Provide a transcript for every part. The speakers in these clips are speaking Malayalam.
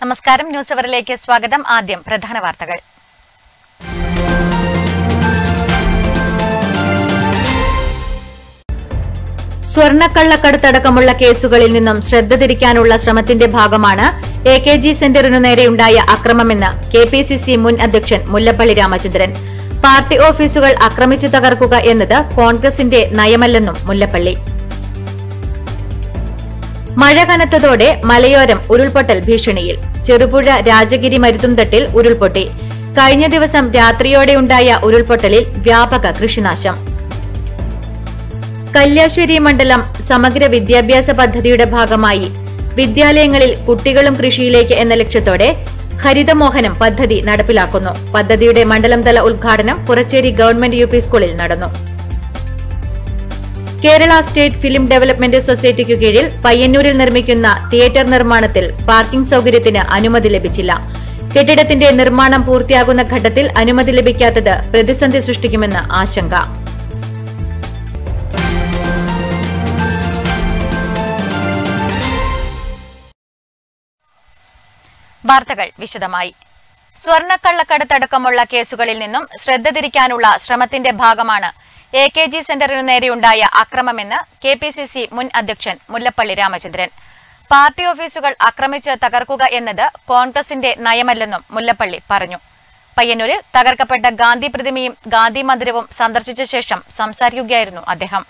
നമസ്കാരം ന്യൂസ് അവറിലേക്ക് സ്വാഗതം ആദ്യം പ്രധാന വാർത്തകൾ സ്വർണ്ണക്കള്ളക്കടത്തടക്കമുള്ള കേസുകളിൽ നിന്നും ശ്രദ്ധ തിരിക്കാനുള്ള ശ്രമത്തിന്റെ ഭാഗമാണ് എ കെ ജി സെന്ററിനു നേരെയുണ്ടായ അക്രമമെന്ന് കെ പി സി സി മുൻ അധ്യക്ഷൻ മുല്ലപ്പള്ളി രാമചന്ദ്രൻ പാർട്ടി ഓഫീസുകൾ ആക്രമിച്ചു തകർക്കുക എന്നത് കോൺഗ്രസിന്റെ നയമല്ലെന്നും മുല്ലപ്പള്ളി മഴ കനത്തതോടെ മലയോരം ഉരുൾപൊട്ടൽ ഭീഷണിയിൽ ചെറുപുഴ രാജഗിരി മരുത്തുംതട്ടിൽ ഉരുൾപൊട്ടി കഴിഞ്ഞ ദിവസം രാത്രിയോടെയുണ്ടായ ഉരുൾപൊട്ടലിൽ വ്യാപക കൃഷിനാശം കല്യാശ്ശേരി മണ്ഡലം സമഗ്ര വിദ്യാഭ്യാസ പദ്ധതിയുടെ ഭാഗമായി വിദ്യാലയങ്ങളിൽ കുട്ടികളും കൃഷിയിലേക്ക് എന്ന ലക്ഷ്യത്തോടെ ഹരിതമോഹനം പദ്ധതി നടപ്പിലാക്കുന്നു പദ്ധതിയുടെ മണ്ഡലം തല ഉദ്ഘാടനം പുറച്ചേരി ഗവൺമെന്റ് യു പി സ്കൂളിൽ നടന്നു കേരള സ്റ്റേറ്റ് ഫിലിം ഡെവലപ്മെന്റ് സൊസൈറ്റിക്കു കീഴിൽ പയ്യന്നൂരിൽ നിർമ്മിക്കുന്ന തിയേറ്റർ നിർമ്മാണത്തിൽ പാർക്കിംഗ് സൌകര്യത്തിന് അനുമതി ലഭിച്ചില്ല കെട്ടിടത്തിന്റെ നിർമ്മാണം പൂർത്തിയാകുന്ന ഘട്ടത്തിൽ അനുമതി ലഭിക്കാത്തത് പ്രതിസന്ധി സൃഷ്ടിക്കുമെന്ന് ആശങ്ക വാർത്തകൾ വിശദമായി സ്വർണ്ണക്കള്ളക്കടത്തടക്കമുള്ള കേസുകളിൽ നിന്നും ശ്രദ്ധ തിരിക്കാനുള്ള ശ്രമത്തിന്റെ ഭാഗമാണ് എ കെ ജി സെന്ററിനു നേരെയുണ്ടായ അക്രമമെന്ന് കെ പി സി സി മുൻ അധ്യക്ഷൻ മുല്ലപ്പള്ളി രാമചന്ദ്രൻ പാർട്ടി ഓഫീസുകൾ ആക്രമിച്ച് തകർക്കുക എന്നത് കോൺഗ്രസിന്റെ നയമല്ലെന്നും മുല്ലപ്പള്ളി പറഞ്ഞു പയ്യന്നൂരിൽ തകർക്കപ്പെട്ട ഗാന്ധി പ്രതിമയും ഗാന്ധി മന്ദിരവും സന്ദർശിച്ച ശേഷം സംസാരിക്കുകയായിരുന്നു അദ്ദേഹം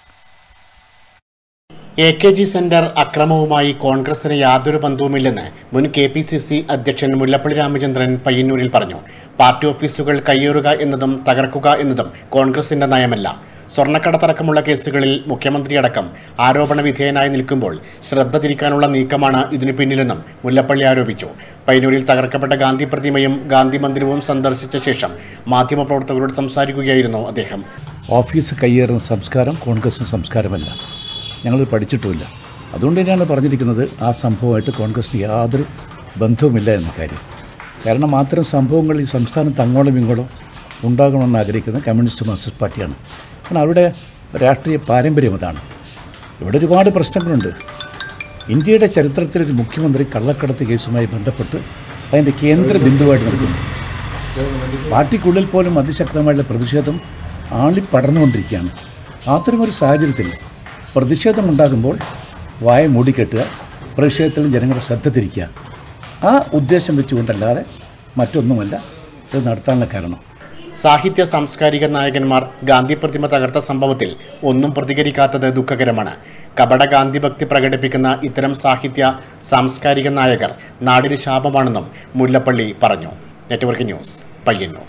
എ കെ ജി സെന്റർ അക്രമവുമായി കോൺഗ്രസിന് യാതൊരു ബന്ധവുമില്ലെന്ന് മുൻ കെ പി സി സി അധ്യക്ഷൻ മുല്ലപ്പള്ളി രാമചന്ദ്രൻ പയ്യന്നൂരിൽ പറഞ്ഞു പാർട്ടി ഓഫീസുകൾ കയ്യേറുക എന്നതും തകർക്കുക എന്നതും കോൺഗ്രസിന്റെ നയമല്ല സ്വർണ്ണക്കടത്തടക്കമുള്ള കേസുകളിൽ മുഖ്യമന്ത്രിയടക്കം ആരോപണ വിധേയനായി നിൽക്കുമ്പോൾ ശ്രദ്ധ തിരിക്കാനുള്ള നീക്കമാണ് ഇതിനു പിന്നിലെന്നും മുല്ലപ്പള്ളി ആരോപിച്ചു പയ്യന്നൂരിൽ തകർക്കപ്പെട്ട ഗാന്ധി പ്രതിമയും ഗാന്ധി മന്ദിരവും സന്ദർശിച്ച ശേഷം മാധ്യമപ്രവർത്തകരോട് സംസാരിക്കുകയായിരുന്നു അദ്ദേഹം ഓഫീസ് കയ്യേറുന്ന സംസ്കാരം കോൺഗ്രസിന് സംസ്കാരമല്ല ഞങ്ങൾ പഠിച്ചിട്ടുമില്ല അതുകൊണ്ട് തന്നെയാണ് പറഞ്ഞിരിക്കുന്നത് ആ സംഭവമായിട്ട് കോൺഗ്രസിന് യാതൊരു ബന്ധവുമില്ല എന്ന കാര്യം കാരണം അത്തരം സംഭവങ്ങൾ ഈ സംസ്ഥാനത്ത് അങ്ങോളം ഇങ്ങോളം ഉണ്ടാകണമെന്ന് ആഗ്രഹിക്കുന്ന കമ്മ്യൂണിസ്റ്റ് മാർക്സിസ്റ്റ് പാർട്ടിയാണ് കാരണം അവരുടെ രാഷ്ട്രീയ പാരമ്പര്യം അതാണ് ഇവിടെ ഒരുപാട് പ്രശ്നങ്ങളുണ്ട് ഇന്ത്യയുടെ ചരിത്രത്തിൽ ഒരു മുഖ്യമന്ത്രി കള്ളക്കടത്ത് കേസുമായി ബന്ധപ്പെട്ട് അതിൻ്റെ കേന്ദ്ര ബിന്ദുവായിട്ട് നിൽക്കുന്നു പാർട്ടിക്കുള്ളിൽ പോലും അതിശക്തമായുള്ള പ്രതിഷേധം ആളിപ്പടർന്നുകൊണ്ടിരിക്കുകയാണ് അത്തരമൊരു സാഹചര്യത്തിൽ പ്രതിഷേധമുണ്ടാകുമ്പോൾ വായ മൂടിക്കെട്ടുക പ്രതിഷേധത്തിൽ ജനങ്ങളുടെ ശ്രദ്ധ തിരിക്കുക ആ ഉദ്ദേശം വെച്ചുകൊണ്ടല്ലാതെ മറ്റൊന്നുമല്ല ഇത് നടത്താനുള്ള കാരണം സാഹിത്യ സാംസ്കാരിക നായകന്മാർ ഗാന്ധി പ്രതിമ തകർത്ത സംഭവത്തിൽ ഒന്നും പ്രതികരിക്കാത്തത് ദുഃഖകരമാണ് കപട ഗാന്ധി ഭക്തി പ്രകടിപ്പിക്കുന്ന ഇത്തരം സാഹിത്യ സാംസ്കാരിക നായകർ നാടിന് ശാപമാണെന്നും മുല്ലപ്പള്ളി പറഞ്ഞു നെറ്റ്വർക്ക് ന്യൂസ് പയ്യന്നൂർ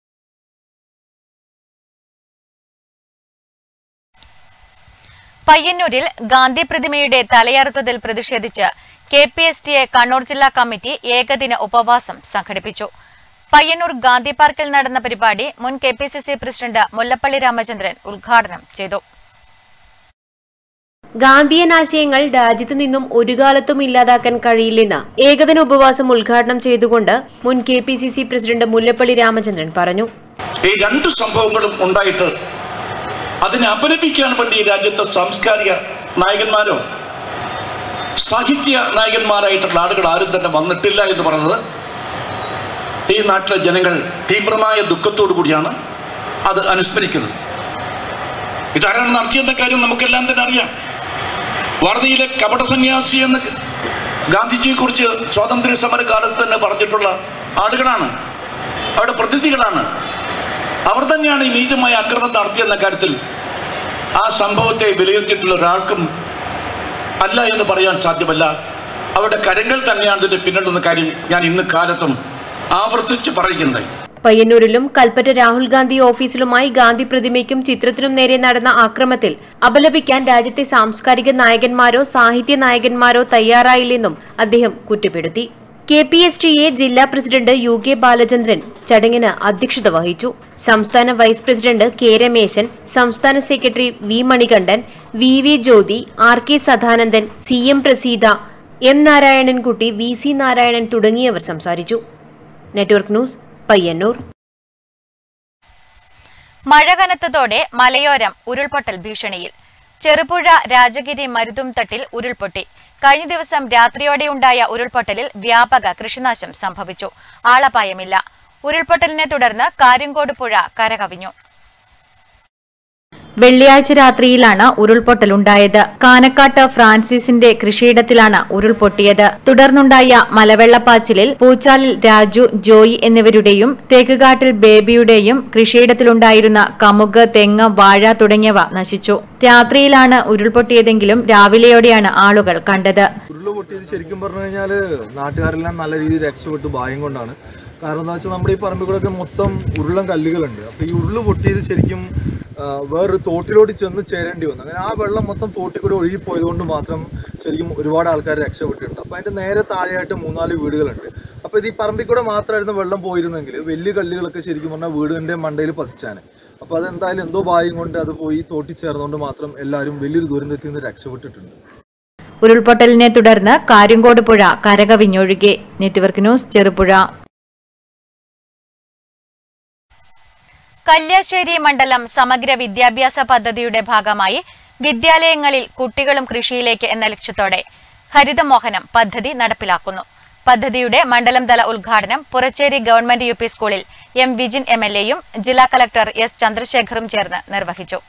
പയ്യന്നൂരിൽ ഗാന്ധി പ്രതിമയുടെ തലയറുത്തതിൽ പ്രതിഷേധിച്ച് K P S T A Kannur ജില്ലാ കമ്മിറ്റി ഏകദിന ഉപവാസം സംഘടിപ്പിച്ചു പയ്യന്നൂർ ഗാന്ധി പാർക്കിൽ നടന്ന പരിപാടി മുൻ K P C C president Mullappally Ramachandran ഉദ്ഘാടനം ചെയ്തു ഗാന്ധിയൻ ആശയങ്ങൾ രാജ്യത്തു നിന്നും ഒരു കാലത്തും ഇല്ലാതാക്കാൻ കഴിയില്ലെന്ന് ഏകദിന ഉപവാസം ഉദ്ഘാടനം ചെയ്തുകൊണ്ട് മുൻ K P C C president Mullappally Ramachandran പറഞ്ഞു ഈ രണ്ട് സംഭവങ്ങളും ഉണ്ടായിട്ട് അതിനെ അപലപിക്കാൻ വേണ്ടി ഈ രാജ്യത്തെ സാംസ്കാരിക നായകന്മാരോ സാഹിത്യ നായകന്മാരായിട്ടുള്ള ആളുകൾ ആരും തന്നെ വന്നിട്ടില്ല എന്ന് പറയുന്നത് ഈ നാട്ടിലെ ജനങ്ങൾ തീവ്രമായ ദുഃഖത്തോടു കൂടിയാണ് അത് അനുസ്മരിക്കുന്നത് ഇതാരാണ് നടത്തിയെന്ന കാര്യം നമുക്കെല്ലാം തന്നെ അറിയാം വാർത്തയിലെ കപട സന്യാസി എന്ന് ഗാന്ധിജിയെ കുറിച്ച് സ്വാതന്ത്ര്യ സമര കാലത്ത് തന്നെ പറഞ്ഞിട്ടുള്ള ആളുകളാണ് അവരുടെ പ്രതിനിധികളാണ് അവർ തന്നെയാണ് ഈ നീചമായ ആക്രമണം നടത്തിയെന്ന കാര്യത്തിൽ ആ സംഭവത്തെ വിലയിരുത്തിയിട്ടുള്ള ഒരാൾക്കും അല്ല എന്ന് പറയാൻ സാധ്യമല്ല അവരുടെ കരങ്ങൾ തന്നെയാണ് ഇതിന്റെ പിന്നിടുന്ന കാര്യം ഞാൻ ഇന്ന് കാലത്തും ആവർത്തിച്ച് പറയുന്നുണ്ടായി പയ്യന്നൂരിലും കൽപ്പറ്റ രാഹുൽ ഗാന്ധി ഓഫീസിലുമായി ഗാന്ധി പ്രതിമയ്ക്കും ചിത്രത്തിനും നേരെ നടന്ന ആക്രമത്തിൽ അപലപിക്കാൻ രാജ്യത്തെ സാംസ്കാരിക നായകന്മാരോ സാഹിത്യ നായകന്മാരോ തയ്യാറായില്ലെന്നും അദ്ദേഹം കുറ്റപ്പെടുത്തി K P S T A ജില്ലാ പ്രസിഡന്റ് യു കെ ബാലചന്ദ്രൻ ചടങ്ങിന് അധ്യക്ഷത വഹിച്ചു സംസ്ഥാന വൈസ് പ്രസിഡന്റ് കെ രമേശൻ സംസ്ഥാന secretary V Manikandan V V Jyothi R K Sadanandan C M Praseetha M Narayanankutty V C Narayanan തുടങ്ങിയവർ സംസാരിച്ചു നെറ്റ്വർക്ക് ന്യൂസ് പയ്യന്നൂർ മഴ കനത്തതോടെ മലയോരം ഉരുൾപൊട്ടൽ ഭീഷണിയിൽ ചെറുപുഴ രാജഗിരി മരുതുംതട്ടിൽ ഉരുൾപൊട്ടി കഴിഞ്ഞ ദിവസം രാത്രിയോടെയുണ്ടായ ഉരുൾപൊട്ടലിൽ വ്യാപക കൃഷിനാശം സംഭവിച്ചു ആളപായമില്ല ഉരുൾപൊട്ടലിനെ തുടർന്ന് കാര്യങ്കോട് പുഴ കരകവിഞ്ഞു വെള്ളിയാഴ്ച രാത്രിയിലാണ് ഉരുൾപൊട്ടലുണ്ടായത് കാനക്കാട്ട് ഫ്രാൻസിസിന്റെ കൃഷിയിടത്തിലാണ് ഉരുൾപൊട്ടിയത് തുടർന്നുണ്ടായ മലവെള്ളപ്പാച്ചിലിൽ പൂച്ചാലിൽ രാജു ജോയി എന്നിവരുടെയും തേക്കുകാട്ടിൽ ബേബിയുടെയും കൃഷിയിടത്തിലുണ്ടായിരുന്ന കമുക് തെങ്ങ് വാഴ തുടങ്ങിയവ നശിച്ചു രാത്രിയിലാണ് ഉരുൾപൊട്ടിയതെങ്കിലും രാവിലെയോടെയാണ് ആളുകൾ കണ്ടത് ഉരുള് പൊട്ടിയത് ശരിക്കും പറഞ്ഞു കഴിഞ്ഞാൽ നാട്ടുകാരെല്ലാം നല്ല രീതിയിൽ രക്ഷപ്പെട്ടു ഭാഗ്യം കൊണ്ടാണ് കാരണം എന്താ വെച്ചാൽ നമ്മുടെ ഈ പറമ്പിൽ കൂടെയൊക്കെ മൊത്തം ഉരുളം കല്ലുകളുണ്ട് അപ്പോൾ ഈ ഉരുള് പൊട്ടിയത് ശരിക്കും ആ, വേറൊരു തോട്ടിലോട്ട് ചെന്ന് ചേരേണ്ടി വന്നു അങ്ങനെ ആ വെള്ളം മൊത്തം തോട്ടിൽ കൂടെ ഒഴുകിപ്പോയത് കൊണ്ട് മാത്രം ശരിക്കും ഒരുപാട് ആൾക്കാർ രക്ഷപ്പെട്ടിട്ടുണ്ട് അപ്പോൾ അതിൻ്റെ നേരെ താഴെയായിട്ട് മൂന്നാല് വീടുകളുണ്ട് അപ്പോൾ ഇത് ഈ പറമ്പിൽ കൂടെ മാത്രമായിരുന്നു വെള്ളം പോയിരുന്നെങ്കിൽ വലിയ കല്ലുകളൊക്കെ ശരിക്കും പറഞ്ഞാൽ വീടിൻ്റെ മണ്ടയിൽ പതിച്ചാണ് അപ്പോൾ അതെന്തായാലും എന്തോ ഭാഗ്യം കൊണ്ട് അത് പോയി തോട്ടി ചേർന്നുകൊണ്ട് മാത്രം എല്ലാവരും വലിയൊരു ദുരന്തത്തിൽ നിന്ന് രക്ഷപ്പെട്ടിട്ടുണ്ട് ഉരുൾപൊട്ടലിനെ തുടർന്ന് കാര്യങ്കോട് പുഴ കരകവിഞ്ഞൊഴുകി നെറ്റ്വർക്ക് ന്യൂസ് ചെറുപുഴ കല്യാശ്ശേരി മണ്ഡലം സമഗ്ര വിദ്യാഭ്യാസ പദ്ധതിയുടെ ഭാഗമായി വിദ്യാലയങ്ങളിൽ കുട്ടികളും കൃഷിയിലേക്ക് എന്ന ലക്ഷ്യത്തോടെ ഹരിതമോഹനം പദ്ധതി നടപ്പിലാക്കുന്നു പദ്ധതിയുടെ മണ്ഡലം തല ഉദ്ഘാടനം പുറച്ചേരി ഗവൺമെന്റ് യു സ്കൂളിൽ എം വിജിൻ എം എൽ എയും ജില്ലാ കളക്ടർ എസ് ചന്ദ്രശേഖറും ചേർന്ന് നിർവഹിച്ചു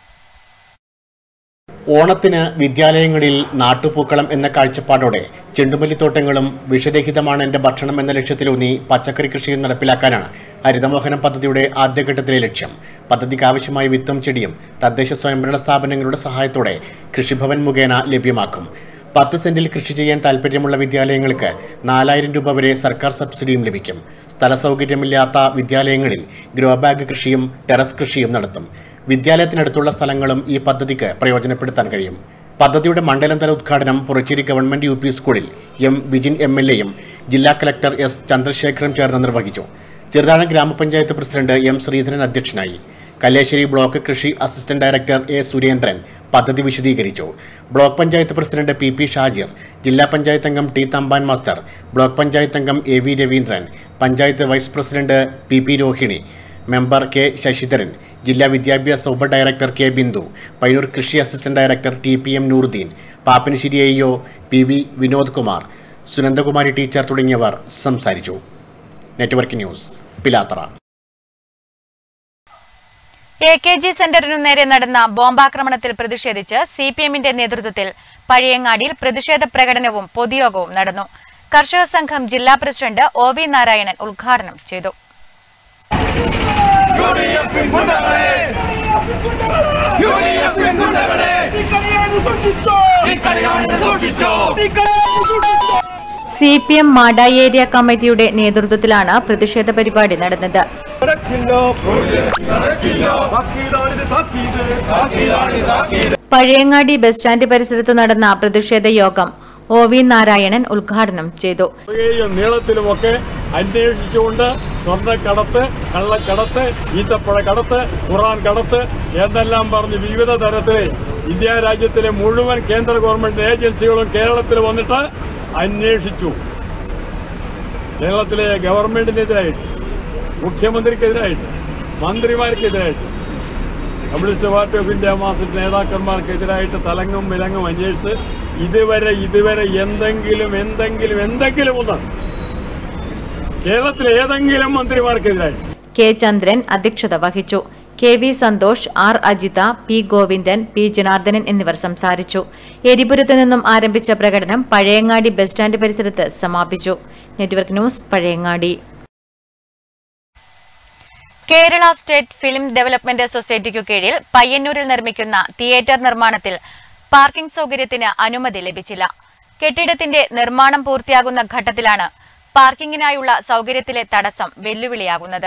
ഓണത്തിന് വിദ്യാലയങ്ങളിൽ നാട്ടുപൂക്കളം എന്ന കാഴ്ചപ്പാടോടെ ചെണ്ടുമല്ലിത്തോട്ടങ്ങളും വിഷരഹിതമാണ് എന്റെ ഭക്ഷണം എന്ന ലക്ഷ്യത്തിലൂന്നി പച്ചക്കറി കൃഷിയും നടപ്പിലാക്കാനാണ് ഹരിതമോഹനം പദ്ധതിയുടെ ആദ്യഘട്ടത്തിലെ ലക്ഷ്യം പദ്ധതിക്ക് ആവശ്യമായ വിത്തും ചെടിയും തദ്ദേശ സ്വയംഭരണ സ്ഥാപനങ്ങളുടെ സഹായത്തോടെ കൃഷിഭവൻ മുഖേന ലഭ്യമാക്കും പത്ത് സെന്റിൽ കൃഷി ചെയ്യാൻ താൽപ്പര്യമുള്ള വിദ്യാലയങ്ങൾക്ക് നാലായിരം രൂപ വരെ സർക്കാർ സബ്സിഡിയും ലഭിക്കും സ്ഥല സൗകര്യമില്ലാത്ത വിദ്യാലയങ്ങളിൽ ഗ്രോ ബാഗ് കൃഷിയും ടെറസ് കൃഷിയും നടത്തും വിദ്യാലയത്തിനടുത്തുള്ള സ്ഥലങ്ങളും ഈ പദ്ധതിക്ക് പ്രയോജനപ്പെടുത്താൻ കഴിയും പദ്ധതിയുടെ മണ്ഡലം തല ഉദ്ഘാടനം പുറച്ചേരി ഗവൺമെന്റ് യു പി സ്കൂളിൽ എം വിജിൻ എം എൽ എയും ജില്ലാ കലക്ടർ എസ് ചന്ദ്രശേഖരൻ ചേർന്ന് നിർവഹിച്ചു ചെറുതാഴം ഗ്രാമപഞ്ചായത്ത് പ്രസിഡന്റ് എം ശ്രീധരൻ അധ്യക്ഷനായി കല്യാശ്ശേരി ബ്ലോക്ക് കൃഷി അസിസ്റ്റന്റ് ഡയറക്ടർ എ സുരേന്ദ്രൻ പദ്ധതി വിശദീകരിച്ചു block panchayat president P P Shajir ജില്ലാ പഞ്ചായത്ത് അംഗം T Thampan master block panchayat അംഗം A V Raveendran panchayat vice president P P Rohini member K Sasidharan ജില്ലാ വിദ്യാഭ്യാസ ഉപ ഡയറക്ടർ കെ ബിന്ദു പയ്യൂർ കൃഷി assistant director T P M Nooruddeen Pappinisseri I O P V Vinod Kumar Sunandakumari teacher തുടങ്ങിയവർ സംസാരിച്ചു network news Pilathara A K G സെന്ററിനു നേരെ നടന്ന ബോംബാക്രമണത്തിൽ പ്രതിഷേധിച്ച് സി പി എമ്മിന്റെ നേതൃത്വത്തിൽ പഴയങ്ങാടിയിൽ പ്രതിഷേധ പ്രകടനവും പൊതുയോഗവും നടന്നു കർഷക സംഘം ജില്ലാ പ്രസിഡന്റ് ഒ വി നാരായണൻ ഉദ്ഘാടനം ചെയ്തു C P M Madayi area കമ്മിറ്റിയുടെ നേതൃത്വത്തിലാണ് പ്രതിഷേധ പരിപാടി നടന്നത് പഴയങ്ങാടി ബസ് സ്റ്റാൻഡ് പരിസരത്ത് നടന്ന പ്രതിഷേധ യോഗം ഒ വി നാരായണൻ ഉദ്ഘാടനം ചെയ്തു യും നീളത്തിലുമൊക്കെ അന്വേഷിച്ചുകൊണ്ട് സ്വർണ്ണക്കടത്ത് കള്ളക്കടത്ത് ഈത്തപ്പഴ കടത്ത് ഖുറാൻ കടത്ത് എന്നെല്ലാം പറഞ്ഞ് വിവിധ തരത്തിൽ ഇന്ത്യ രാജ്യത്തിലെ മുഴുവൻ കേന്ദ്ര ഗവൺമെന്റ് ഏജൻസികളും കേരളത്തിൽ വന്നിട്ട് അന്വേഷിച്ചു കേരളത്തിലെ ഗവൺമെന്റിനെതിരായിട്ട് മുഖ്യമന്ത്രിക്കെതിരായിട്ട് മന്ത്രിമാർക്കെതിരായിട്ട് കമ്മ്യൂണിസ്റ്റ് പാർട്ടി ഓഫ് ഇന്ത്യ മാസത്തിൽ നേതാക്കന്മാർക്കെതിരായിട്ട് തലങ്ങും വിലങ്ങും അന്വേഷിച്ച് ഇതുവരെ ഇതുവരെ എന്തെങ്കിലും എന്തെങ്കിലും എന്തെങ്കിലും ഒന്ന് കേരളത്തിലെ ഏതെങ്കിലും മന്ത്രിമാർക്കെതിരായിട്ട് കെ ചന്ദ്രൻ അധ്യക്ഷത വഹിച്ചു K V Santhosh R Ajitha P Govindan P Janardhanan എന്നിവർ സംസാരിച്ചു എരിപുരത്ത് നിന്നും ആരംഭിച്ച പ്രകടനം പഴയങ്ങാടി ബസ് സ്റ്റാൻഡ് പരിസരത്ത് സമാപിച്ചു network news Pazhayangadi Kerala state film development സൊസൈറ്റിക്കു കീഴിൽ പയ്യന്നൂരിൽ നിർമ്മിക്കുന്ന തിയേറ്റർ നിർമ്മാണത്തിൽ പാർക്കിംഗ് സൗകര്യത്തിന് അനുമതി ലഭിച്ചില്ല കെട്ടിടത്തിന്റെ നിർമ്മാണം പൂർത്തിയാകുന്ന ഘട്ടത്തിലാണ് പാർക്കിങ്ങിനായുള്ള സൗകര്യത്തിലെ തടസ്സം വെല്ലുവിളിയാകുന്നത്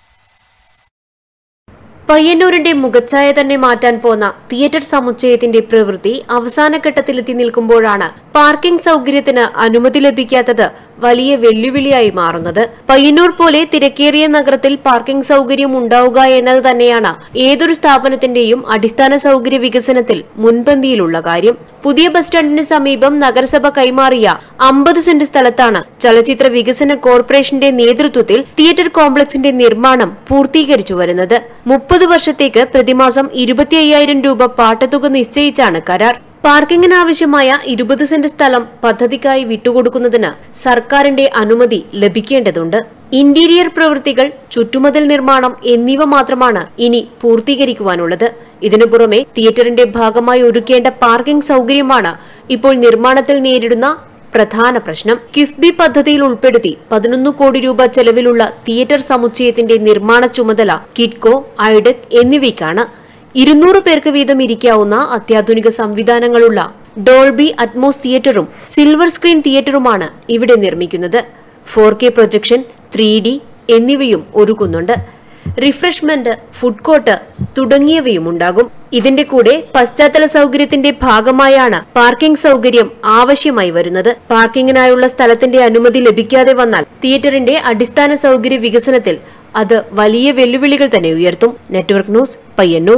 പയ്യന്നൂരിന്റെ മുഖച്ഛായ തന്നെ മാറ്റാൻ പോന്ന തിയേറ്റർ സമുച്ചയത്തിന്റെ പ്രവൃത്തി അവസാന ഘട്ടത്തിലെത്തി നിൽക്കുമ്പോഴാണ് പാർക്കിംഗ് സൗകര്യത്തിന് അനുമതി ലഭിക്കാത്തത് വലിയ വെല്ലുവിളിയായി മാറുന്നത് പയ്യന്നൂർ പോലെ തിരക്കേറിയ നഗരത്തിൽ പാർക്കിംഗ് സൗകര്യം ഉണ്ടാവുക എന്നത് തന്നെയാണ് ഏതൊരു സ്ഥാപനത്തിന്റെയും അടിസ്ഥാന സൗകര്യ വികസനത്തിൽ മുൻപന്തിയിലുള്ള കാര്യം പുതിയ ബസ് സ്റ്റാൻഡിന് സമീപം നഗരസഭ കൈമാറിയ അമ്പത് സെന്റ് സ്ഥലത്താണ് ചലച്ചിത്ര വികസന കോർപ്പറേഷന്റെ നേതൃത്വത്തിൽ തിയേറ്റർ കോംപ്ലക്സിന്റെ നിർമ്മാണം പൂർത്തീകരിച്ചു വരുന്നത് മുപ്പത് വർഷത്തേക്ക് പ്രതിമാസം ഇരുപത്തി അയ്യായിരം രൂപ പാട്ടത്തുക നിശ്ചയിച്ചാണ് കരാർ പാർക്കിങ്ങിനാവശ്യമായ ഇരുപത് സെന്റ് സ്ഥലം പദ്ധതിക്കായി വിട്ടുകൊടുക്കുന്നതിന് സർക്കാരിന്റെ അനുമതി ലഭിക്കേണ്ടതുണ്ട് ഇന്റീരിയർ പ്രവൃത്തികൾ ചുറ്റുമതിൽ നിർമ്മാണം എന്നിവ മാത്രമാണ് ഇനി പൂർത്തീകരിക്കുവാനുള്ളത് ഇതിനു പുറമെ തിയേറ്ററിന്റെ ഭാഗമായി ഒരുക്കേണ്ട പാർക്കിംഗ് സൗകര്യമാണ് ഇപ്പോൾ നിർമ്മാണത്തിൽ നേരിടുന്ന പ്രധാന പ്രശ്നം കിഫ്ബി പദ്ധതിയിൽ ഉൾപ്പെടുത്തി പതിനൊന്ന് കോടി രൂപ ചെലവിലുള്ള തിയേറ്റർ സമുച്ചയത്തിന്റെ നിർമ്മാണ ചുമതല കിഡ്കോ ഐഡക് എന്നിവയ്ക്കാണ് ഇരുന്നൂറ് പേർക്ക് വീതം ഇരിക്കാവുന്ന അത്യാധുനിക സംവിധാനങ്ങളുള്ള ഡോൾബി അറ്റ്മോസ് തിയേറ്ററും സിൽവർ സ്ക്രീൻ തിയേറ്ററുമാണ് ഇവിടെ നിർമ്മിക്കുന്നത് four K projection three D എന്നിവയും ഒരുക്കുന്നുണ്ട് റിഫ്രഷ്മെന്റ് ഫുഡ് കോർട്ട് തുടങ്ങിയവയും ഉണ്ടാകും ഇതിന്റെ കൂടെ പശ്ചാത്തല സൗകര്യത്തിന്റെ ഭാഗമായാണ് പാർക്കിംഗ് സൗകര്യം ആവശ്യമായി വരുന്നത് പാർക്കിങ്ങിനായുള്ള സ്ഥലത്തിന്റെ അനുമതി ലഭിക്കാതെ വന്നാൽ തിയേറ്ററിന്റെ അടിസ്ഥാന സൗകര്യ വികസനത്തിൽ അത് വലിയ വെല്ലുവിളികൾ തന്നെ ഉയർത്തും നെറ്റ്വർക്ക് ന്യൂസ് പയ്യന്നൂർ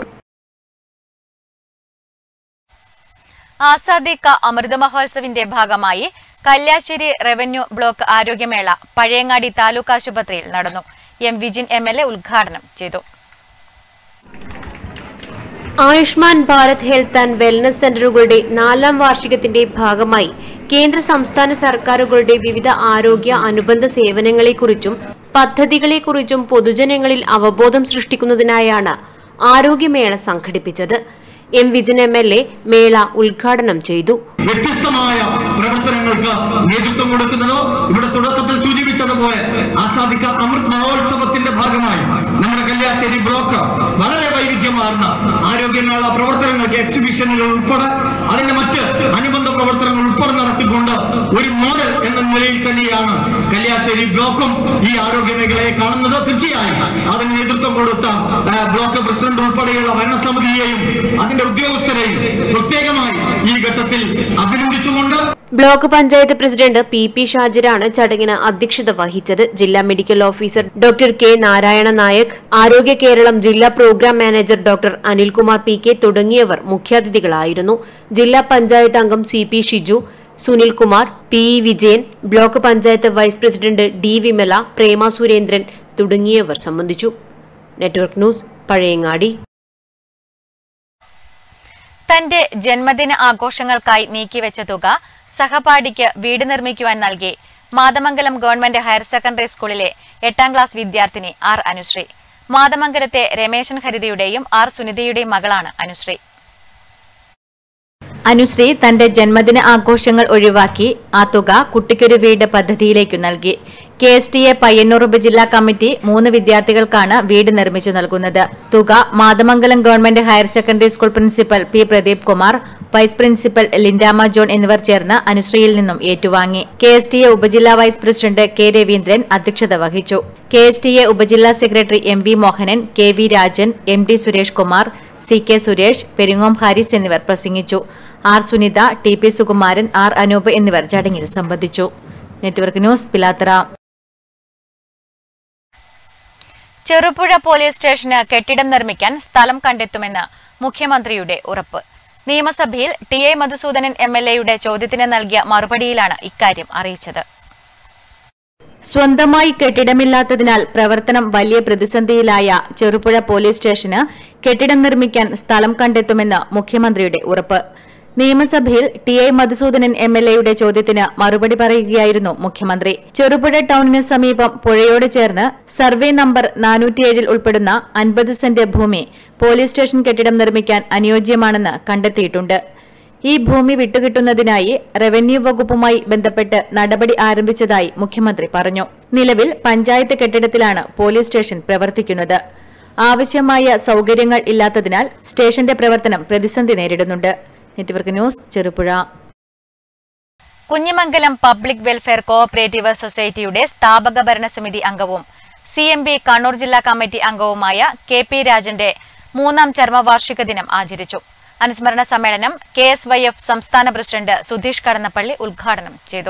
ആസാദി ക അമൃത മഹോത്സവിന്റെ ഭാഗമായി കല്യാശ്ശേരി റവന്യൂ ബ്ലോക്ക് ആരോഗ്യമേള പഴയങ്ങാടി താലൂക്ക് ആശുപത്രിയിൽ നടന്നു M Vijin M L A ഉദ്ഘാടനം ചെയ്തു Ayushman Bharat health and wellness സെന്ററുകളുടെ നാലാം വാർഷികത്തിന്റെ ഭാഗമായി കേന്ദ്ര സംസ്ഥാന സർക്കാരുകളുടെ വിവിധ ആരോഗ്യ അനുബന്ധ സേവനങ്ങളെക്കുറിച്ചും പദ്ധതികളെക്കുറിച്ചും പൊതുജനങ്ങളിൽ അവബോധം സൃഷ്ടിക്കുന്നതിനായാണ് ആരോഗ്യമേള സംഘടിപ്പിച്ചത് M Vijayan M L A മേള ഉദ്ഘാടനം ചെയ്തു വ്യത്യസ്തമായ പ്രവർത്തനങ്ങൾക്ക് നേതൃത്വം കൊടുക്കുന്നതോ ഇവിടെ തുടക്കത്തിൽ സൂചിപ്പിച്ചതുപോലെ ആസാദിക്ക അമൃത് മഹോത്സവത്തിന്റെ ഭാഗമായി നമ്മുടെ കല്യാശ്ശേരി ബ്ലോക്ക് വളരെ വൈവിധ്യമാർന്ന ആരോഗ്യമേള പ്രവർത്തനങ്ങൾക്ക് എക്സിബിഷനുകൾ ഉൾപ്പെടെ അതിന്റെ മറ്റ് അനുബന്ധ പ്രവർത്തനങ്ങൾ ഉൾപ്പെടെ നടത്തിക്കൊണ്ട് ഒരു മോഡൽ എന്ന നിലയിൽ തന്നെയാണ് കല്യാശ്ശേരി ബ്ലോക്കും ഈ ആരോഗ്യ മേഖലയെ കാണുന്നത് തീർച്ചയായും അതിന് നേതൃത്വം കൊടുത്ത ആ, ബ്ലോക്ക് പ്രസിഡന്റ് ഉൾപ്പെടെയുള്ള ഭരണസമിതിയെയും അതിന്റെ ഉദ്യോഗസ്ഥരെയും പ്രത്യേകമായി ഈ ഘട്ടത്തിൽ അഭിനന്ദിച്ചുകൊണ്ട് block panchayat president P P ഷാജിറാണ് ചടങ്ങിന് അധ്യക്ഷത വഹിച്ചത് ജില്ലാ medical officer doctor K Narayana Naik Arogya Keralam ജില്ലാ programme manager doctor Anilkumar P K തുടങ്ങിയവർ മുഖ്യാതിഥികളായിരുന്നു ജില്ലാ പഞ്ചായത്ത് അംഗം C P Shiju Sunilkumar P E Vijayan block panchayat vice president D Vimala Prema Surendran തുടങ്ങിയവർ സംബന്ധിച്ചു നെറ്റ്വർക്ക് ന്യൂസ് പഴയങ്ങാടി തന്റെ ജന്മദിന ആഘോഷങ്ങൾക്കായി നീക്കിവെച്ച തുക സഹപാഠിക്ക് വീട് നിർമ്മിക്കുവാൻ നൽകി മാതമംഗലം ഗവൺമെന്റ് ഹയർ സെക്കൻഡറി സ്കൂളിലെ എട്ടാം ക്ലാസ് വിദ്യാർത്ഥിനി ആർ അനുശ്രീ മാതമംഗലത്തെ രമേശൻ ഹരിതയുടെയും ആർ സുനിതയുടെയും മകളാണ് അനുശ്രീ അനുശ്രീ തന്റെ ജന്മദിന ആഘോഷങ്ങൾ ഒഴിവാക്കി ആ തുക കുട്ടിക്കൊരു വീട് പദ്ധതിയിലേക്കു നൽകി K S T A Payyanur ഉപജില്ലാ കമ്മിറ്റി മൂന്ന് വിദ്യാർത്ഥികൾക്കാണ് വീട് നിർമ്മിച്ചു നൽകുന്നത് തുക Mathamangalam government higher secondary school principal P Pradeep Kumar vice principal Lindamma John എന്നിവർ ചേർന്ന് അനുശ്രീയിൽ നിന്നും ഏറ്റുവാങ്ങി കെ എസ് ടി എ ഉപജില്ലാ വൈസ് പ്രസിഡന്റ് കെ രവീന്ദ്രൻ അധ്യക്ഷത വഹിച്ചു കെ എസ് ടി എ ഉപജില്ലാ secretary M V Mohanan K V Rajan M D Suresh Kumar C K Suresh Peringome Haris എന്നിവർ പ്രസംഗിച്ചു R Sunitha T P Sukumaran R Anoop എന്നിവർ ചടങ്ങിൽ സംബന്ധിച്ചു network news Pilathara Cherupuzha police സ്റ്റേഷന് കെട്ടിടം നിർമ്മിക്കാൻ സ്ഥലം കണ്ടെത്തുമെന്ന് മുഖ്യമന്ത്രിയുടെ ഉറപ്പ് നിയമസഭയിൽ T A Madhusoodanan M L എയുടെ ചോദ്യത്തിന് നൽകിയ മറുപടിയിലാണ് ഇക്കാര്യം അറിയിച്ചത് സ്വന്തമായി കെട്ടിടമില്ലാത്തതിനാൽ പ്രവർത്തനം വലിയ പ്രതിസന്ധിയിലായ ചെറുപുഴ പോലീസ് സ്റ്റേഷന് കെട്ടിടം നിർമ്മിക്കാൻ സ്ഥലം കണ്ടെത്തുമെന്ന് മുഖ്യമന്ത്രിയുടെ ഉറപ്പ് നിയമസഭയിൽ T I Madhusoodanan M L എയുടെ ചോദ്യത്തിന് മറുപടി പറയുകയായിരുന്നു മുഖ്യമന്ത്രി ചെറുപുഴ ടൌണിന് സമീപം പുഴയോട് ചേർന്ന് സർവേ നമ്പർ നാനൂറ്റിയേഴിൽ ഉൾപ്പെടുന്ന അൻപത് സെന്റ് ഭൂമി പോലീസ് സ്റ്റേഷൻ കെട്ടിടം നിർമ്മിക്കാൻ അനുയോജ്യമാണെന്ന് കണ്ടെത്തിയിട്ടുണ്ട് ഈ ഭൂമി വിട്ടുകിട്ടുന്നതിനായി റവന്യൂ വകുപ്പുമായി ബന്ധപ്പെട്ട് നടപടി ആരംഭിച്ചതായി മുഖ്യമന്ത്രി പറഞ്ഞു നിലവിൽ പഞ്ചായത്ത് കെട്ടിടത്തിലാണ് പോലീസ് സ്റ്റേഷൻ പ്രവർത്തിക്കുന്നത് ആവശ്യമായ സൗകര്യങ്ങൾ ഇല്ലാത്തതിനാൽ സ്റ്റേഷന്റെ പ്രവർത്തനം പ്രതിസന്ധി നേരിടുന്നുണ്ട് network news Cherupuzha Kunhimangalam public welfare cooperative സൊസൈറ്റിയുടെ സ്ഥാപക ഭരണസമിതി അംഗവും സി എം ബി കണ്ണൂർ ജില്ലാ കമ്മിറ്റി അംഗവുമായ കെ പി രാജന്റെ മൂന്നാം ചരമവാർഷിക ദിനം ആചരിച്ചു അനുസ്മരണ സമ്മേളനം കെ എസ് വൈ എഫ് സംസ്ഥാന പ്രസിഡന്റ് സുധീഷ് കടന്നപ്പള്ളി ഉദ്ഘാടനം ചെയ്തു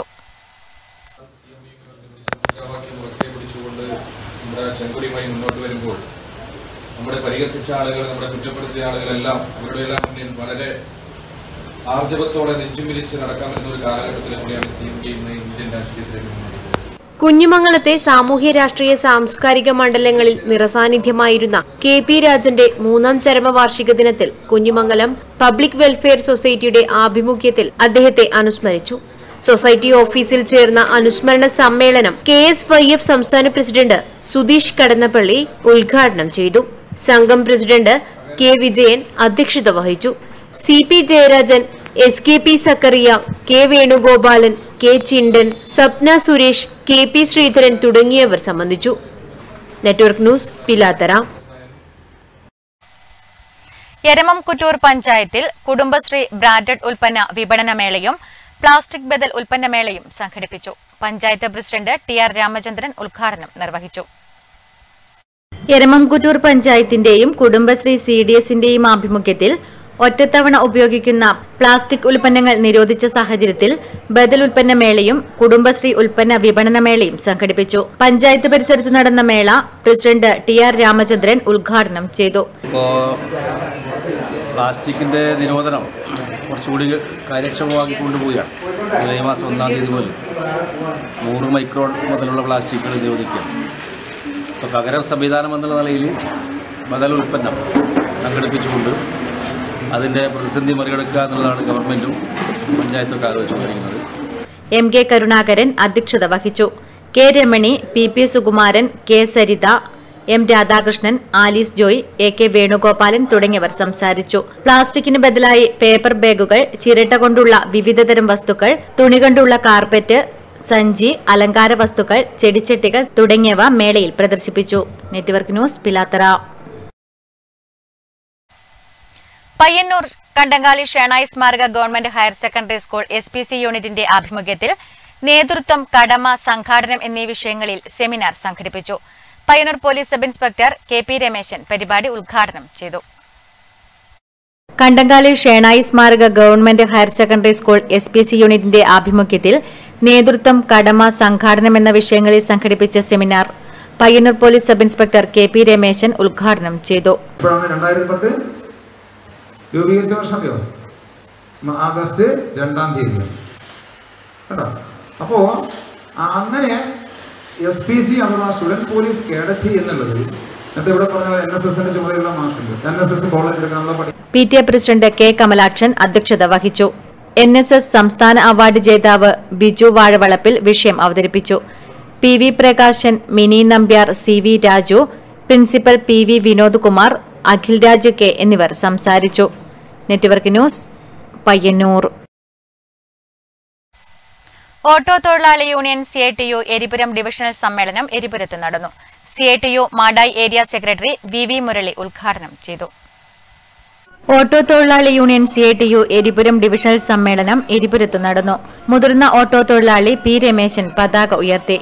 മുദ്രാവാക്യം ഉറക്കെ പിടിച്ചുകൊണ്ട് നമ്മുടെ ചെങ്കൊടിയുമായി മുന്നോട്ട് വരുമ്പോൾ നമ്മുടെ പരിഹസിച്ച ആളുകൾ നമ്മുടെ കുറ്റപ്പെടുത്തിയ ആളുകളെല്ലാം അവരുടെ എല്ലാം മുന്നിൽ വളരെ ആർജവത്തോടെ നെഞ്ചുമിരിച്ച് നടക്കാൻ പറ്റുന്ന ഒരു കാലഘട്ടത്തിലും കൂടിയാണ് സി എം കെ ഇന്ന് ഇന്ത്യൻ രാഷ്ട്രീയത്തിലേക്ക് മുന്നോട്ട് പോകുന്നത് കുഞ്ഞിമംഗലത്തെ സാമൂഹ്യ രാഷ്ട്രീയ സാംസ്കാരിക മണ്ഡലങ്ങളിൽ നിറസാന്നിധ്യമായിരുന്ന കെ പി രാജന്റെ മൂന്നാം ചരമവാർഷിക ദിനത്തിൽ കുഞ്ഞിമംഗലം പബ്ലിക് വെൽഫെയർ സൊസൈറ്റിയുടെ ആഭിമുഖ്യത്തിൽ അദ്ദേഹത്തെ അനുസ്മരിച്ചു സൊസൈറ്റി ഓഫീസിൽ ചേർന്ന അനുസ്മരണ സമ്മേളനം കെ എസ് വൈ എഫ് സംസ്ഥാന പ്രസിഡന്റ് സുധീഷ് കടന്നപ്പള്ളി ഉദ്ഘാടനം ചെയ്തു സംഘം പ്രസിഡന്റ് കെ വിജയൻ അധ്യക്ഷത വഹിച്ചു C P Jayarajan S K P Sakkariya K Venugopalan K Chindan Sapna Suresh K P Sreedharan തുടങ്ങിയവർ സംബന്ധിച്ചു നെറ്റ്വർക്ക് ന്യൂസ് പിലാത്തറ എരമം കുറ്റൂർ പഞ്ചായത്തിൽ കുടുംബശ്രീ ബ്രാൻഡഡ് ഉൽപ്പന്ന വിപണന മേളയും പ്ലാസ്റ്റിക് ബദൽ ഉൽപ്പന്ന മേളയും സംഘടിപ്പിച്ചു panchayat president T R Ramachandran ഉദ്ഘാടനം നിർവഹിച്ചു എരമംകുറ്റൂർ പഞ്ചായത്തിന്റെയും കുടുംബശ്രീ സി ഡി എസിന്റെയും ആഭിമുഖ്യത്തിൽ ഒറ്റത്തവണ ഉപയോഗിക്കുന്ന പ്ലാസ്റ്റിക് ഉൽപ്പന്നങ്ങൾ നിരോധിച്ച സാഹചര്യത്തിൽ ബദൽ ഉൽപ്പന്ന മേളയും കുടുംബശ്രീ ഉൽപ്പന്ന വിപണന മേളയും സംഘടിപ്പിച്ചു പഞ്ചായത്ത് പരിസരത്ത് നടന്ന മേള പ്രസിഡന്റ് ടി ആർ രാമചന്ദ്രൻ ഉദ്ഘാടനം ചെയ്തു ഇപ്പോൾ പ്ലാസ്റ്റിക്കിൻ്റെ നിരോധനം കുറച്ചുകൂടി കാര്യക്ഷമമാക്കി കൊണ്ടുപോവുകയാണ് ജൂലൈ മാസം ഒന്നാം തീയതി മുതൽ നൂറ് മൈക്രോൺ മുതലുള്ള പ്ലാസ്റ്റിക്കുകൾ നിരോധിക്കുക ഇപ്പോൾ പകരം സംവിധാനം എന്നുള്ള നിലയിൽ ബദൽ ഉൽപ്പന്നം സംഘടിപ്പിച്ചുകൊണ്ട് അതിൻ്റെ പ്രതിസന്ധി മറികടക്കുക എന്നുള്ളതാണ് ഗവൺമെൻറ്റും പഞ്ചായത്തൊക്കെ ആലോചിച്ചുകൊണ്ടിരിക്കുന്നത് എം കെ കരുണാകരൻ അധ്യക്ഷത വഹിച്ചു K Ramani P P Sukumaran K Saritha M Radhakrishnan Alice Joy A K Venugopalan തുടങ്ങിയവർ സംസാരിച്ചു പ്ലാസ്റ്റിക്കിന് ബദലായി പേപ്പർ ബാഗുകൾ ചിരട്ട കൊണ്ടുള്ള വിവിധതരം വസ്തുക്കൾ തുണി കൊണ്ടുള്ള കാർപ്പറ്റ് സഞ്ചി അലങ്കാര വസ്തുക്കൾ ചെടിച്ചട്ടികൾ തുടങ്ങിയവ മേളയിൽ പ്രദർശിപ്പിച്ചു നെറ്റ്വർക്ക് ന്യൂസ് പിലാത്തറ പയ്യന്നൂർ കണ്ടങ്കാളി ഷേണായി സ്മാരക government higher secondary school S P C യൂണിറ്റിന്റെ ആഭിമുഖ്യത്തിൽ നേതൃത്വം കടമ സംഘാടനം എന്നീ വിഷയങ്ങളിൽ സെമിനാർ സംഘടിപ്പിച്ചു Payyanur police sub inspector K P Rameshan പരിപാടി ഉദ്ഘാടനം ചെയ്തു കണ്ടങ്കാളി ഷേണായി സ്മാരക government higher secondary school S P C യൂണിറ്റിന്റെ ആഭിമുഖ്യത്തിൽ നേതൃത്വം കടമ സംഘാടനം എന്ന വിഷയങ്ങളിൽ സംഘടിപ്പിച്ച seminar Payyanur police sub inspector K P Rameshan ഉദ്ഘാടനം ചെയ്തു ഇപ്പോഴാണ് രണ്ടായിരത്തി പത്ത് രൂപീകരിച്ച വർഷം അറിയോ മ- ആഗസ്റ്റ് രണ്ടാം തീയതി കേട്ടോ അപ്പോൾ അങ്ങനെ എസ് പി സി അഥവാ സ്റ്റുഡൻറ് പോലീസ് കേഡറ്റ് എന്നുള്ളത് നേരത്തെ ഇവിടെ പറഞ്ഞ എൻ എസ് എസിന്റെ ചുമതലയുള്ള മാഷുണ്ട് എൻ എസ് എസ് കോളേജ് എടുക്കാനുള്ള പഠി P T A president K Kamalakshan അധ്യക്ഷത വഹിച്ചു എൻ എസ് എസ് സംസ്ഥാന അവാർഡ് ജേതാവ് ബിജു വാഴവളപ്പിൽ വിഷയം അവതരിപ്പിച്ചു P V Prakashan Mini Nambiar C V Raju principal P V Vinod Kumar Akhil Raj K എന്നിവർ സംസാരിച്ചു നെറ്റ്വർക്ക് ന്യൂസ് പയ്യന്നൂർ ഓട്ടോ തൊഴിലാളി union C I T U Eripuram divisional സമ്മേളനം എരിപുരത്ത് നടന്നു C I T U Madayi area secretary V V Murali ഉദ്ഘാടനം ചെയ്തു ഓട്ടോ തൊഴിലാളി union C I T U Eripuram divisional സമ്മേളനം എരിപുരത്ത് നടന്നു മുതിർന്ന ഓട്ടോ തൊഴിലാളി പി രമേശൻ പതാക ഉയർത്തി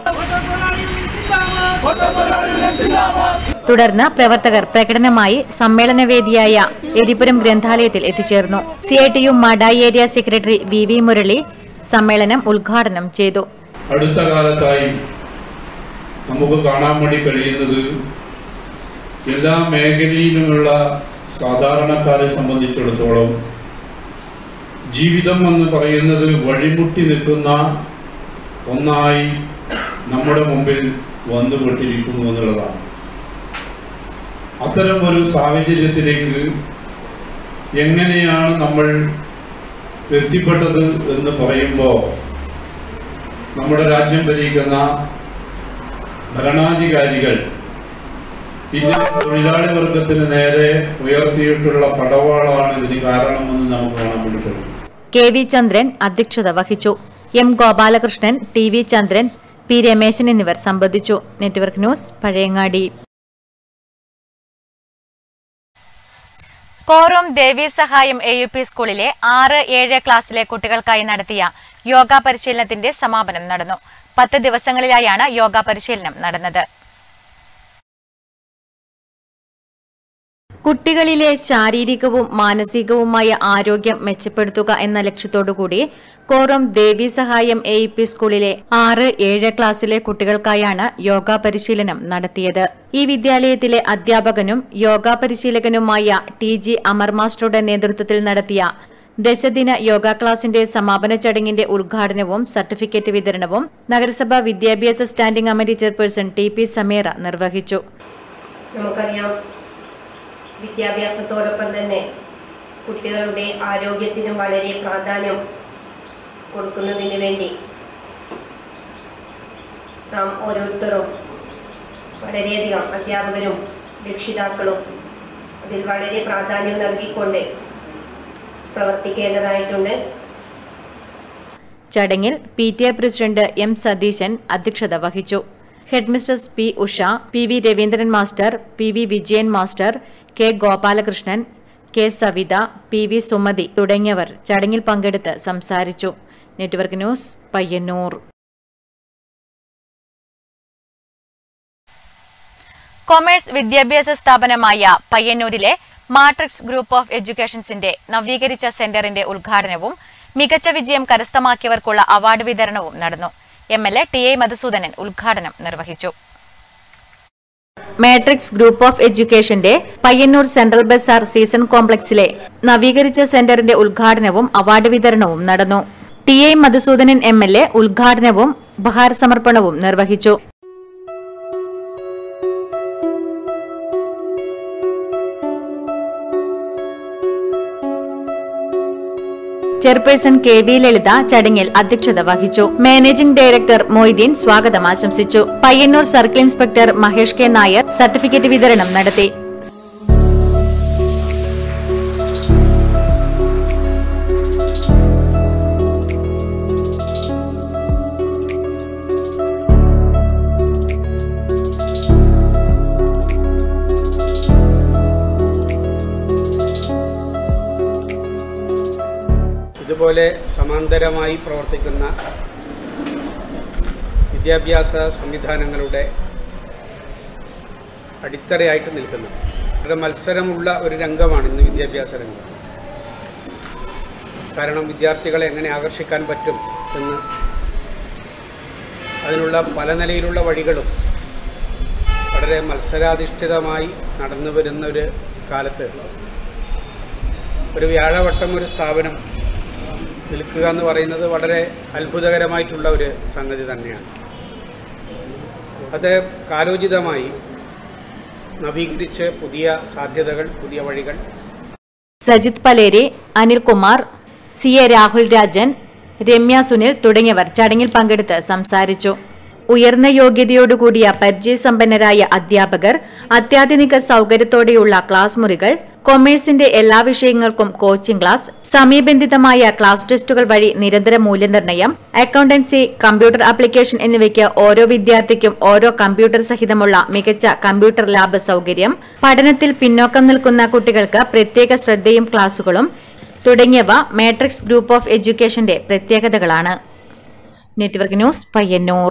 തുടർന്ന് പ്രവർത്തകർ പ്രകടനമായി സമ്മേളനവേദിയായ എരിപുരം ഗ്രന്ഥാലയത്തിൽ എത്തിച്ചേർന്നു C I T U Madayi area secretary V V Murali സമ്മേളനം ഉദ്ഘാടനം ചെയ്തു അടുത്ത കാലത്തായി നമുക്ക് കാണാൻ വേണ്ടി കഴിയുന്നത് എല്ലാ മേഖലയിലുമുള്ള സാധാരണക്കാരെ സംബന്ധിച്ചിടത്തോളം ജീവിതം എന്ന് പറയുന്നത് വഴിമുട്ടി നിൽക്കുന്ന ഒന്നായി നമ്മുടെ മുമ്പിൽ വന്നുപെട്ടിരിക്കുന്നു എന്നുള്ളതാണ് അത്തരം ഒരു സാഹചര്യത്തിലേക്ക് എങ്ങനെയാണ് നമ്മൾ എത്തിപ്പെട്ടത് എന്ന് പറയുമ്പോൾ നമ്മുടെ രാജ്യം ഭരിക്കുന്ന ഭരണാധികാരികൾ ഇന്ത്യൻ തൊഴിലാളി വർഗത്തിന് നേരെ ഉയർത്തിയിട്ടുള്ള പടവാളാണ് ഇതിന് കാരണമെന്ന് നമുക്ക് കാണാൻ വേണ്ടി കഴിയും കെ വി ചന്ദ്രൻ അധ്യക്ഷത വഹിച്ചു M Gopalakrishnan T V Chandran P Rameshan എന്നിവർ സംബന്ധിച്ചു network news Pazhayangadi Korom Devi Sahayam A U P സ്കൂളിലെ ആറ് ഏഴ് ക്ലാസ്സിലെ കുട്ടികൾക്കായി നടത്തിയ യോഗ പരിശീലനത്തിന്റെ സമാപനം നടന്നു പത്ത് ദിവസങ്ങളിലായാണ് യോഗ പരിശീലനം നടന്നത് കുട്ടികളിലെ ശാരീരികവും മാനസികവുമായ ആരോഗ്യം മെച്ചപ്പെടുത്തുക എന്ന ലക്ഷ്യത്തോടുകൂടി കോറം ദേവി സഹായം എ ഇ പി സ്കൂളിലെ ആറ് ഏഴ് ക്ലാസ്സിലെ കുട്ടികൾക്കായാണ് യോഗ പരിശീലനം നടത്തിയത് ഈ വിദ്യാലയത്തിലെ അധ്യാപകനും യോഗ പരിശീലകനുമായ ടി ജി അമർ മാസ്റ്ററുടെ നേതൃത്വത്തിൽ നടത്തിയ ദശദിന യോഗ ക്ലാസിന്റെ സമാപന ചടങ്ങിന്റെ ഉദ്ഘാടനവും സർട്ടിഫിക്കറ്റ് വിതരണവും നഗരസഭ വിദ്യാഭ്യാസ standing committee chairperson T P Sameera നിർവഹിച്ചു നമുക്കറിയാം വിദ്യാഭ്യാസത്തോടൊപ്പം തന്നെ കുട്ടികളുടെ ആരോഗ്യത്തിനും വളരെ പ്രാധാന്യം കൊടുക്കുന്നതിന് വേണ്ടി നാം ഓരോരുത്തരും വളരെയധികം അധ്യാപകരും രക്ഷിതാക്കളും അതിൽ വളരെ പ്രാധാന്യം നൽകിക്കൊണ്ട് പ്രവർത്തിക്കേണ്ടതായിട്ടുണ്ട് ചടങ്ങിൽ P T A president M Satheesan അധ്യക്ഷത വഹിച്ചു headmistress P Usha P V Raveendran master P V Vijayan master K Gopalakrishnan K Savitha P V Sumathi തുടങ്ങിയവർ ചടങ്ങിൽ പങ്കെടുത്ത് സംസാരിച്ചു നെറ്റ്വർക്ക് ന്യൂസ് പയ്യന്നൂർ കൊമേഴ്സ് വിദ്യാഭ്യാസ സ്ഥാപനമായ പയ്യന്നൂരിലെ മാട്രിക്സ് ഗ്രൂപ്പ് ഓഫ് എഡ്യൂക്കേഷൻസിന്റെ നവീകരിച്ച സെന്ററിന്റെ ഉദ്ഘാടനവും മികച്ച വിജയം കരസ്ഥമാക്കിയവർക്കുള്ള അവാർഡ് വിതരണവും നടന്നു M L A T A Madhusoodanan ഉദ്ഘാടനം നിർവഹിച്ചു മാട്രിക്സ് ഗ്രൂപ്പ് ഓഫ് എഡ്യൂക്കേഷന്റെ പയ്യന്നൂർ സെൻട്രൽ ബസാർ സീസൺ കോംപ്ലക്സിലെ നവീകരിച്ച സെന്ററിന്റെ ഉദ്ഘാടനവും അവാർഡ് വിതരണവും നടന്നു T A Madhusoodanan M L A ഉദ്ഘാടനവും ഉപഹാര സമർപ്പണവും നിർവഹിച്ചു ചെയർപേഴ്സൺ കെ വി ലളിത ചടങ്ങിൽ അധ്യക്ഷത വഹിച്ചു മാനേജിംഗ് ഡയറക്ടർ മൊയ്തീൻ സ്വാഗതം ആശംസിച്ചു Payyanur circle inspector Mahesh K Nair certificate വിതരണം നടത്തി ഇതുപോലെ സമാന്തരമായി പ്രവർത്തിക്കുന്ന വിദ്യാഭ്യാസ സംവിധാനങ്ങളുടെ അടിത്തറയായിട്ട് നിൽക്കുന്നത് വളരെ മത്സരമുള്ള ഒരു രംഗമാണ് ഇന്ന് വിദ്യാഭ്യാസ രംഗം കാരണം വിദ്യാർത്ഥികളെ എങ്ങനെ ആകർഷിക്കാൻ പറ്റും എന്ന് അതിനുള്ള പല നിലയിലുള്ള വഴികളും വളരെ മത്സരാധിഷ്ഠിതമായി നടന്നു വരുന്ന ഒരു കാലത്ത് ഒരു വ്യാഴവട്ടം ഒരു സ്ഥാപനം നിൽക്കുക എന്ന് പറയുന്നത് വളരെ അത്ഭുതകരമായിട്ടുള്ള ഒരു സംഗതി തന്നെയാണ് അത് കാലോചിതമായി നവീകരിച്ച് പുതിയ സാധ്യതകൾ പുതിയ വഴികൾ സജിത് പലേരി അനിൽകുമാർ സി എ രാഹുൽ രാജൻ രമ്യ സുനിൽ തുടങ്ങിയവർ ചടങ്ങിൽ പങ്കെടുത്ത് സംസാരിച്ചു ഉയർന്ന യോഗ്യതയോടുകൂടിയ പരിചയസമ്പന്നരായ അധ്യാപകർ അത്യാധുനിക സൗകര്യത്തോടെയുള്ള ക്ലാസ് മുറികൾ കൊമേഴ്സിന്റെ എല്ലാ വിഷയങ്ങൾക്കും കോച്ചിംഗ് ക്ലാസ് സമയബന്ധിതമായ ക്ലാസ് ടെസ്റ്റുകൾ വഴി നിരന്തര മൂല്യനിർണ്ണയം അക്കൌണ്ടൻസി കമ്പ്യൂട്ടർ ആപ്ലിക്കേഷൻ എന്നിവയ്ക്ക് ഓരോ വിദ്യാർത്ഥിക്കും ഓരോ കമ്പ്യൂട്ടർ സഹിതമുള്ള മികച്ച കമ്പ്യൂട്ടർ ലാബ് സൗകര്യം പഠനത്തിൽ പിന്നോക്കം നിൽക്കുന്ന കുട്ടികൾക്ക് പ്രത്യേക ശ്രദ്ധയും ക്ലാസുകളും തുടങ്ങിയവ മാട്രിക്സ് ഗ്രൂപ്പ് ഓഫ് എഡ്യൂക്കേഷന്റെ പ്രത്യേകതകളാണ് നെറ്റ്വർക്ക് ന്യൂസ് പയ്യന്നൂർ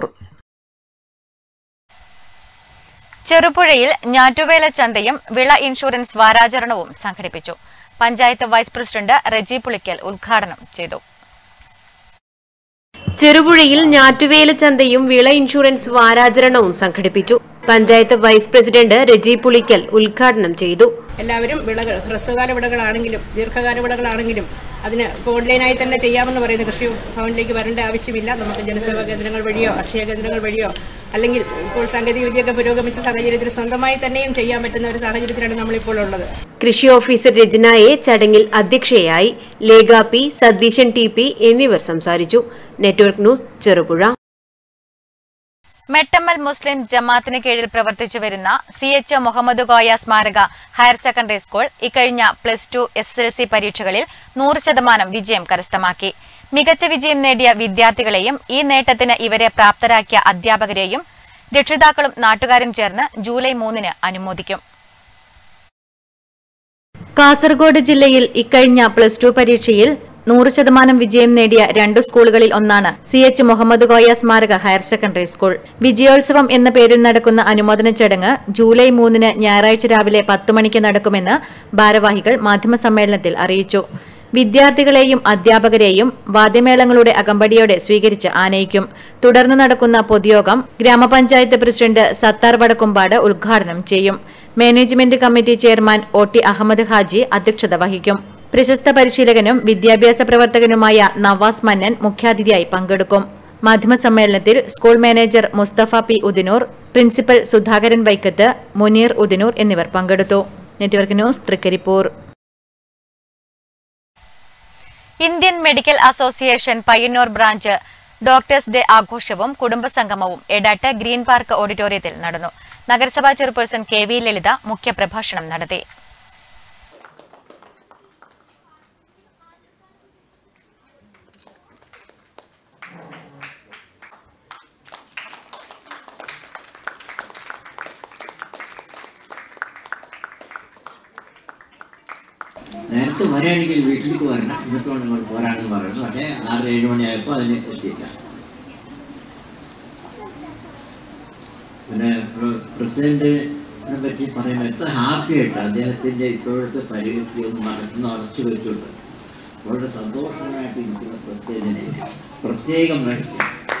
ചെറുപുഴയിൽ ഞാറ്റുവേല ചന്തയും വിള ഇൻഷുറൻസ് വാരാചരണവും സംഘടിപ്പിച്ചു പഞ്ചായത്ത് വൈസ് പ്രസിഡന്റ് റെജി പുളിക്കൽ ഉദ്ഘാടനം ചെയ്തു ചെറുപുഴയിൽ ഞാറ്റുവേല ചന്തയും വിള ഇൻഷുറൻസ് വാരാചരണവും സംഘടിപ്പിച്ചു പഞ്ചായത്ത് വൈസ് പ്രസിഡന്റ് രജി പുളിക്കൽ ഉദ്ഘാടനം ചെയ്തു എല്ലാവരും വിളകൾ ഹ്രസ്വകാല വിളകളാണെങ്കിലും ദീർഘകാല വിളകളാണെങ്കിലും അതിന് ഇപ്പോൾ ഓൺലൈനായി തന്നെ ചെയ്യാമെന്ന് പറയുന്ന കൃഷി ഭവനിലേക്ക് വരേണ്ട ആവശ്യമില്ല നമുക്ക് ജനസേവാ കേന്ദ്രങ്ങൾ വഴിയോ അക്ഷയ കേന്ദ്രങ്ങൾ വഴിയോ അല്ലെങ്കിൽ ഇപ്പോൾ സാങ്കേതിക വിദ്യയൊക്കെ പുരോഗമിച്ച സാഹചര്യത്തിൽ സ്വന്തമായി തന്നെയും ചെയ്യാൻ പറ്റുന്ന ഒരു സാഹചര്യത്തിലാണ് നമ്മളിപ്പോൾ ഉള്ളത് കൃഷി ഓഫീസർ രചനയെ ചടങ്ങിൽ അധ്യക്ഷയായി Lekha P Satheesan T P എന്നിവർ സംസാരിച്ചു നെറ്റ്വർക്ക് ന്യൂസ് ചെറുപുഴ മെട്ടമ്മൽ മുസ്ലിം ജമാഅത്തിന് കീഴിൽ പ്രവർത്തിച്ചു വരുന്ന സി എച്ച് മുഹമ്മദ് കോയ സ്മാരക ഹയർ സെക്കൻഡറി സ്കൂൾ ഇക്കഴിഞ്ഞ plus two S L C പരീക്ഷകളിൽ നൂറ് ശതമാനം വിജയം കരസ്ഥമാക്കി മികച്ച വിജയം നേടിയ വിദ്യാർത്ഥികളെയും ഈ നേട്ടത്തിന് ഇവരെ പ്രാപ്തരാക്കിയ അധ്യാപകരെയും രക്ഷിതാക്കളും നാട്ടുകാരും ചേർന്ന് ജൂലൈ മൂന്നിന് അനുമോദിക്കും കാസർഗോഡ് ജില്ലയിൽ ഇക്കഴിഞ്ഞ പ്ലസ് ടു പരീക്ഷയിൽ നൂറ് ശതമാനം വിജയം നേടിയ രണ്ട് സ്കൂളുകളിൽ ഒന്നാണ് സി എച്ച് മുഹമ്മദ് കോയ സ്മാരക ഹയർ സെക്കൻഡറി സ്കൂൾ വിജയോത്സവം എന്ന പേരിൽ നടക്കുന്ന അനുമോദന ചടങ്ങ് ജൂലൈ മൂന്നിന് ഞായറാഴ്ച രാവിലെ പത്ത് മണിക്ക് നടക്കുമെന്ന് ഭാരവാഹികൾ മാധ്യമസമ്മേളനത്തിൽ അറിയിച്ചു വിദ്യാർത്ഥികളെയും അധ്യാപകരെയും വാദ്യമേളങ്ങളുടെ അകമ്പടിയോടെ സ്വീകരിച്ച് ആനയിക്കും തുടർന്ന് നടക്കുന്ന പൊതുയോഗം ഗ്രാമപഞ്ചായത്ത് പ്രസിഡന്റ് സത്താർ വടക്കുംപാട് ഉദ്ഘാടനം ചെയ്യും management committee chairman O T Ahmed Haji അധ്യക്ഷത വഹിക്കും പ്രശസ്ത പരിശീലകനും വിദ്യാഭ്യാസ പ്രവർത്തകനുമായ നവാസ് മന്നൻ മുഖ്യാതിഥിയായി പങ്കെടുക്കും മാധ്യമസമ്മേളനത്തിൽ school manager Musthafa P Udinoor principal Sudhakaran Vaikkath Muneer Udinoor എന്നിവർ പങ്കെടുത്തു network news Trikaripur Indian medical association Payyanur branch doctors day ആഘോഷവും കുടുംബസംഗമവും എടാട്ട് ഗ്രീൻ പാർക്ക് ഓഡിറ്റോറിയത്തിൽ നടന്നു നഗരസഭാ ചെയർപേഴ്സൺ കെ വി ലളിത മുഖ്യപ്രഭാഷണം നടത്തി നേരത്തെ വരാണെങ്കിൽ വീട്ടിലേക്ക് വരണം എന്നിട്ട് വേണം ഇങ്ങോട്ട് പോരാണെന്ന് പറയുന്നു പക്ഷേ ആറ് ഏഴ് മണിയായപ്പോൾ അതിന് എത്തിയില്ല പിന്നെ പ്ര- പ്രസിഡന്റിനെ പറ്റി പറയുമ്പോൾ എത്ര ഹാപ്പി ആയിട്ട് അദ്ദേഹത്തിൻ്റെ ഇപ്പോഴത്തെ പരിസ്ഥിതി ഒന്ന് മനസ്സിന്ന് അടച്ചു വെച്ചുകൊണ്ട് വളരെ സന്തോഷമായിട്ട് ഇരിക്കുന്ന പ്രസിഡന്റിനെ പ്രത്യേകം മേടിക്കും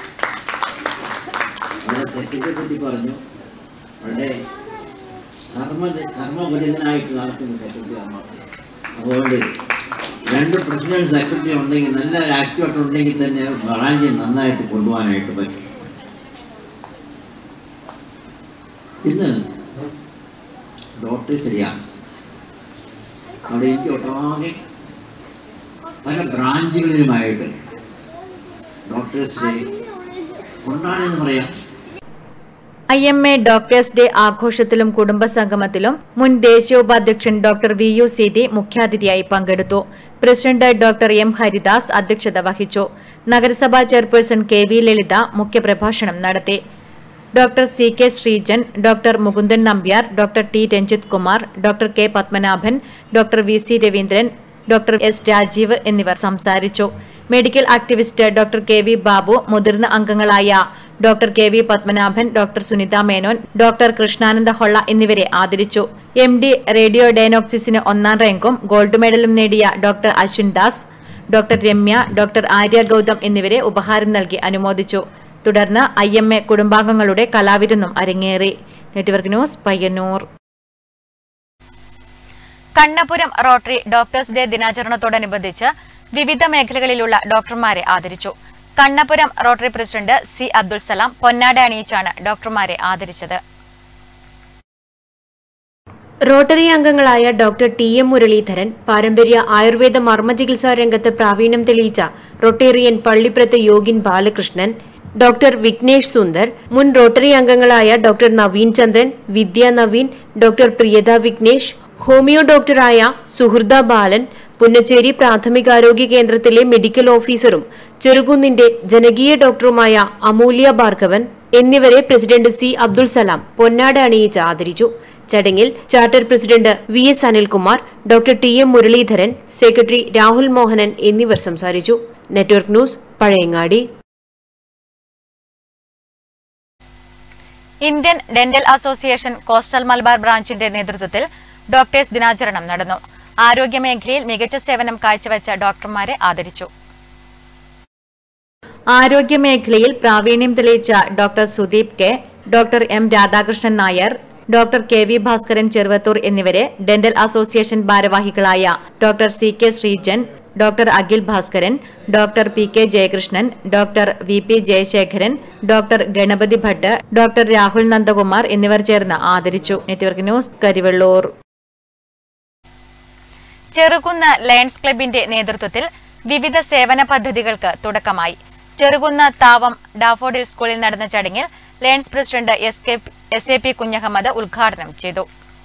വളരെ സെക്രട്ടറിയെ പറ്റി പറഞ്ഞു വളരെ കർമ്മ കർമ്മപരിതനായിട്ട് നടക്കുന്ന സെക്രട്ടറിയാണ് അതുകൊണ്ട് രണ്ട് പ്രസിഡന്റ് സെക്രട്ടറി ഉണ്ടെങ്കിൽ നല്ല ആക്റ്റീവായിട്ട് ഉണ്ടെങ്കിൽ തന്നെ ബ്രാഞ്ച് നന്നായിട്ട് കൊണ്ടുപോകാനായിട്ട് പറ്റും ഇന്ന് ഡോക്ടർ ശരിയാണ് അവിടെ എനിക്ക് ഒട്ടാകെ പല ബ്രാഞ്ചുകളിലുമായിട്ട് ഡോക്ടേഴ്സ് ഡേ കൊണ്ടാണെന്ന് പറയാം I M A doctors day ആഘോഷത്തിലും കുടുംബസംഗമത്തിലും മുൻ ദേശീയോപാധ്യക്ഷൻ ഡോക്ടർ വി യു സീതി മുഖ്യാതിഥിയായി പങ്കെടുത്തു പ്രസിഡന്റ് ഡോക്ടർ എം ഹരിദാസ് അധ്യക്ഷത വഹിച്ചു നഗരസഭാ ചെയർപേഴ്സൺ കെ വി ലളിത മുഖ്യപ്രഭാഷണം നടത്തി doctor C K Sreejan doctor Mukundan Nambiar doctor T Ranjith Kumar doctor K Padmanabhan doctor V C Raveendran doctor S Rajeev എന്നിവർ സംസാരിച്ചു medical activist doctor K V Babu മുതിർന്ന അംഗങ്ങളായ doctor K V Padmanabhan doctor Sunitha Menon doctor Krishnananda Holla എന്നിവരെ ആദരിച്ചു എം ഡി റേഡിയോ ഡയനോക്സിസിന് ഒന്നാം റാങ്കും ഗോൾഡ് മെഡലും നേടിയ doctor Ashwin Das doctor Ramya doctor Arya Gautham എന്നിവരെ ഉപഹാരം നൽകി അനുമോദിച്ചു തുടർന്ന് ഐ എം എ കുടുംബാംഗങ്ങളുടെ കലാവിരുന്നും അരങ്ങേറി network news Payyanur Kannapuram Rotary doctors day ദിനാചരണത്തോടനുബന്ധിച്ച് വിവിധ മേഖലകളിലുള്ള ഡോക്ടർമാരെ ആദരിച്ചു Kannapuram Rotary president C Abdul Salam പൊന്നാട അണിയിച്ചാണ് ഡോക്ടർമാരെ ആദരിച്ചത് റോട്ടറി അംഗങ്ങളായ ഡോക്ടർ ടി എം മുരളീധരൻ പാരമ്പര്യ ആയുർവേദ മർമ്മ ചികിത്സാ രംഗത്ത് പ്രാവീണ്യം തെളിയിച്ച റൊട്ടേറിയൻ പള്ളിപ്രത്ത് യോഗിൻ ബാലകൃഷ്ണൻ ഡോക്ടർ വിഘ്നേഷ് സുന്ദർ മുൻ റോട്ടറി അംഗങ്ങളായ doctor Naveen Chandran Vidya Naveen doctor Priyatha Vignesh homeo ഡോക്ടറായ സുഹൃദ ബാലൻ പുന്നച്ചേരി പ്രാഥമികാരോഗ്യ കേന്ദ്രത്തിലെ മെഡിക്കൽ ഓഫീസറും ചെറുകുന്നിന്റെ ജനകീയ ഡോക്ടറുമായ അമൂല്യ ഭാർഗവൻ എന്നിവരെ പ്രസിഡന്റ് സി അബ്ദുൾ സലാം പൊന്നാട അണിയിച്ച് ആദരിച്ചു ചടങ്ങിൽ charter president V S Anilkumar doctor T M Muraleedharan secretary Rahul Mohanan എന്നിവർ സംസാരിച്ചു network news Pazhayangadi Indian dental association coastal Malabar ബ്രാഞ്ചിന്റെ നേതൃത്വത്തിൽ ഡോക്ടേഴ്സ് ദിനാചരണം നടന്നു ആരോഗ്യമേഖലയിൽ മികച്ച സേവനം കാഴ്ചവെച്ച ഡോക്ടർമാരെ ആദരിച്ചു ആരോഗ്യമേഖലയിൽ പ്രാവീണ്യം തെളിയിച്ച doctor Sudeep K doctor M Radhakrishnan Nair doctor K V Bhaskaran Cheruvathur എന്നിവരെ ഡെന്റൽ അസോസിയേഷൻ ഭാരവാഹികളായ doctor C K Sreejan doctor Akhil Bhaskaran doctor P K Jayakrishnan doctor V P Jayasekharan doctor Ganapathi Bhat doctor Rahul Nandakumar എന്നിവർ ചേർന്ന് ആദരിച്ചു network news Karivellur Cherukunnu Lions ക്ലബിന്റെ നേതൃത്വത്തിൽ വിവിധ സേവന പദ്ധതികൾക്ക് തുടക്കമായി ചെറുകുന്ന് താവം ഡാഫോഡിൽ സ്കൂളിൽ നടന്ന ചടങ്ങിൽ Lions president S K S A P Kunhahammed ഉദ്ഘാടനം ചെയ്തു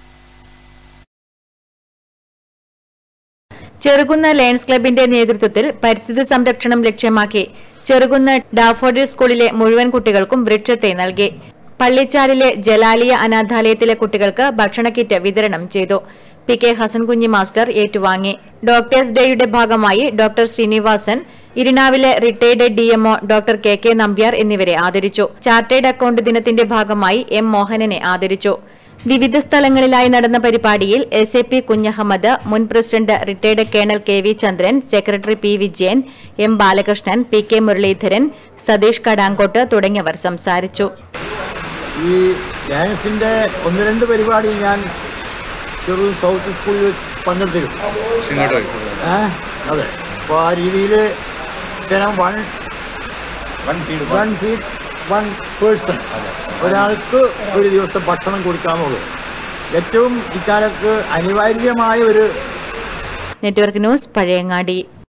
ചെറുകുന്ന് ലയൺസ് ക്ലബിന്റെ നേതൃത്വത്തിൽ പരിസ്ഥിതി സംരക്ഷണം ലക്ഷ്യമാക്കി ചെറുകുന്ന് ഡാഫോഡിൽ സ്കൂളിലെ മുഴുവൻ കുട്ടികൾക്കും വൃക്ഷത്തെ നൽകി പള്ളിച്ചാലിലെ ജലാലിയ അനാഥാലയത്തിലെ കുട്ടികൾക്ക് ഭക്ഷണ കിറ്റ് വിതരണം ചെയ്തു പി കെ ഹസൻകുഞ്ഞി മാസ്റ്റർ ഏറ്റുവാങ്ങി ഡോക്ടേഴ്സ് ഡേയുടെ ഭാഗമായി ഡോക്ടർ ശ്രീനിവാസൻ ഇരിനാവിലെ retired DMO doctor K K Nambiar എന്നിവരെ ആദരിച്ചു ചാർട്ടേഡ് അക്കൌണ്ട് ദിനത്തിന്റെ ഭാഗമായി എം മോഹനനെ ആദരിച്ചു വിവിധ സ്ഥലങ്ങളിലായി നടന്ന പരിപാടിയിൽ എസ് എ പി കുഞ്ഞഹമ്മദ് മുൻ president retired colonel K V Chandran secretary P Vijayan M Balakrishnan P K Muraleedharan Satheesh Kadangot തുടങ്ങിയവർ സംസാരിച്ചു ഈ ഡാൻസിൻ്റെ ഒന്ന് രണ്ട് പരിപാടി ഞാൻ ചെറു സൗത്ത് സ്കൂളിൽ പങ്കെടുത്തിരുന്നു ഏ അതെ അപ്പോൾ ആ രീതിയിൽ ജനം one one feed one feed one person ഒരാൾക്ക് ഒരു ദിവസത്തെ ഭക്ഷണം കൊടുക്കാമെന്നുള്ളൂ ഏറ്റവും ഇക്കാലത്ത് അനിവാര്യമായ ഒരു network news Pazhayangadi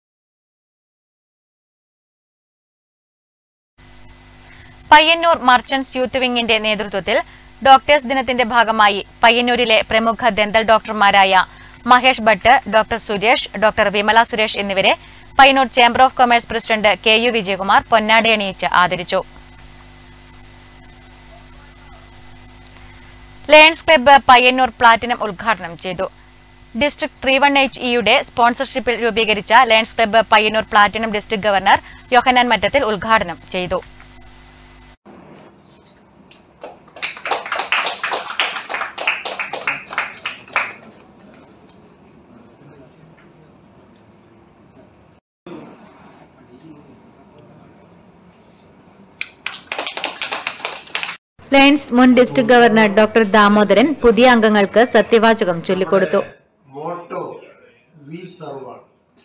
Payyanur merchants youth വിങ്ങിന്റെ നേതൃത്വത്തിൽ ഡോക്ടേഴ്സ് ദിനത്തിന്റെ ഭാഗമായി പയ്യന്നൂരിലെ പ്രമുഖ ദന്തൽ ഡോക്ടർമാരായ മഹേഷ് ഭട്ട് ഡോക്ടർ സുരേഷ് ഡോക്ടർ വിമല സുരേഷ് എന്നിവരെ Payyanur chamber of commerce president K U Vijayakumar പൊന്നാടി അണിയിച്ച് ആദരിച്ചു ലയൺസ് ക്ലബ്ബ് പയ്യന്നൂർ പ്ലാറ്റിനം ഉദ്ഘാടനം ചെയ്തു ഡിസ്ട്രിക്ട് ത്രീ വൺ എച്ച് ഇയുടെ സ്പോൺസർഷിപ്പിൽ രൂപീകരിച്ച Lions club Payyanur platinum district governor Yohannan Mattathil ഉദ്ഘാടനം ചെയ്തു ലയൺസ് മുൻ ഡിസ്ട്രിക്ട് ഗവർണർ ഡോക്ടർ ദാമോദരൻ പുതിയ അംഗങ്ങൾക്ക് സത്യവാചകം ചൊല്ലിക്കൊടുത്തു മോട്ടോ വി സർവാണ്